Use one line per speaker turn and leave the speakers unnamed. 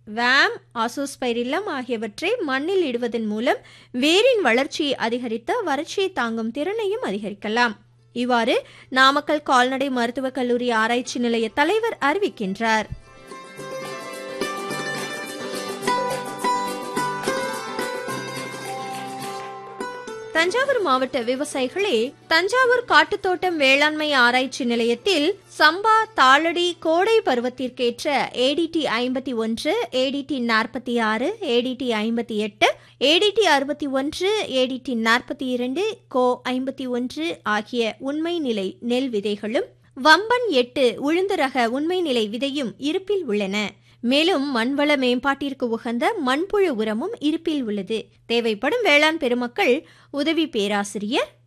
வேம் ஆசோஸ்பைரில்லம் ஆகியவற்றை மண்ணில் இடுவதன் மூலம் வேரின் வளர்ச்சியை அதிகரித்து வறட்சியை தாங்கும் திறனையும் அதிகரிக்கலாம் இவ்வாறு நாமக்கல் கால்நடை மருத்துவக் கல்லூரி ஆராய்ச்சி நிலைய தலைவர் அறிவிக்கின்றார் தஞ்சாவூர் மாவட்ட விவசாயிகளே தஞ்சாவூர் காட்டுத்தோட்டம் வேளாண்மை ஆராய்ச்சி நிலையத்தில் சம்பா தாளடி கோடை பருவத்திற்கேற்ற ஏடிடி ஐம்பத்தி ஒன்று ஏடிடி நாற்பத்தி ஆறு ஏடிடி ஐம்பத்தி எட்டு ஏடிடி அறுபத்தி ஒன்று ஏடிடி நாற்பத்தி இரண்டு கோ ஐம்பத்தி ஒன்று ஆகிய உண்மை நிலை நெல் விதைகளும் வம்பன் எட்டு உளுந்து ரக உண்மை நிலை விதையும் இருப்பில் உள்ளன மேலும் மண்வள மேம்பாட்டிற்கு உகந்த மண்புழு உரமும் இருப்பில் உள்ளது தேவைப்படும் வேளாண் பெருமக்கள் உதவி பேராசிரியர்